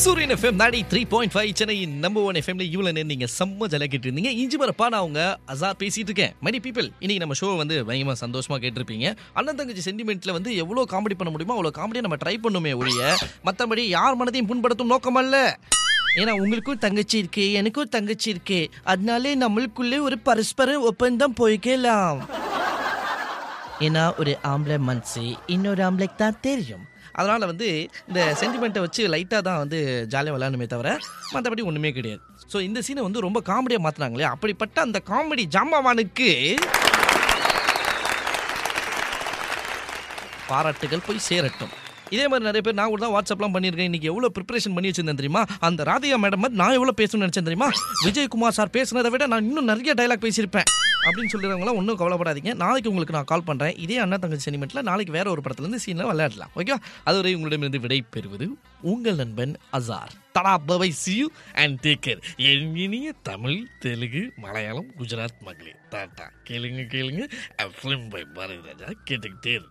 சூரியன் எஃப்எம் நாடி three point five Chennai number one எஃப்எம்ல இவ்வளவு நேரம் நீங்க செம்ம ஜல கேட்டிருந்தீங்க இஞ்சி மரப்பா நான் உங்க அசார் பேசிட்டு இருக்கேன் மணி பீப்பிள் இன்னைக்கு நம்ம ஷோ வந்து பயங்கரமா சந்தோஷமா கேட்டிருப்பீங்க அண்ணன் தங்கச்சி சென்டிமெண்ட்ல வந்து எவ்வளவு காமெடி பண்ண முடியுமோ அவ்வளவு காமெடியை நம்ம ட்ரை பண்ணுமே ஒழிய மத்தபடி யார் மனதையும் புண்படுத்தும் நோக்கமல்ல ஏன்னா உங்களுக்கும் தங்கச்சி இருக்கு எனக்கும் தங்கச்சி இருக்கு அதனாலே நம்மளுக்குள்ளே ஒரு பரஸ்பர ஒப்பந்தம் போய்க்கலாம் ஏன்னா ஒரு ஆம்பளை மனசு இன்னொரு ஆம்பளைக்கு தான் தெரியும் அதனால் வந்து இந்த சென்டிமெண்ட்டை வச்சு லைட்டாக தான் வந்து ஜாலியாக விளையாடணுமே தவிர மற்றபடி ஒன்றுமே கிடையாது ஸோ இந்த சீனை வந்து ரொம்ப காமெடியாக மாற்றினாங்களே அப்படிப்பட்ட அந்த காமெடி ஜாமாவானுக்கு பாராட்டுகள் போய் சேரட்டும் இதே மாதிரி நிறைய பேர் நான் கூட தான் வாட்ஸ்அப்லாம் பண்ணியிருக்கேன் இன்னைக்கு எவ்வளோ ப்ரிப்பரேஷன் பண்ணி வச்சிருந்தேன் தெரியுமா அந்த ராதிகா மேடம் மாதிரி நான் எவ்வளோ பேசணும்னு நினச்சேன் தெரியுமா விஜயகுமார் சார் பேசுனதை விட நான் இன்னும் நிறைய டைலாக் பேசியிருப்பேன் அப்படின்னு சொல்லிடுறவங்களாம் ஒன்றும் கவலைப்படாதீங்க நாளைக்கு உங்களுக்கு நான் கால் பண்ணுறேன் இதே அண்ணா தங்கச்சி செனிமெண்ட்டில் நாளைக்கு வேற ஒரு படத்துலேருந்து சீனில் விளையாடலாம் ஓகே அதுவரை உங்களிடமிருந்து விடை பெறுவது உங்கள் நண்பன் அசார் தடா பவை see you and take care என் இனிய தமிழ் தெலுங்கு மலையாளம் குஜராத் மகளே டாட்டா கேளுங்க கேளுங்க ஃபிலிம் பை பாரதி ராஜா கேட்டுக்கிட்டே இரு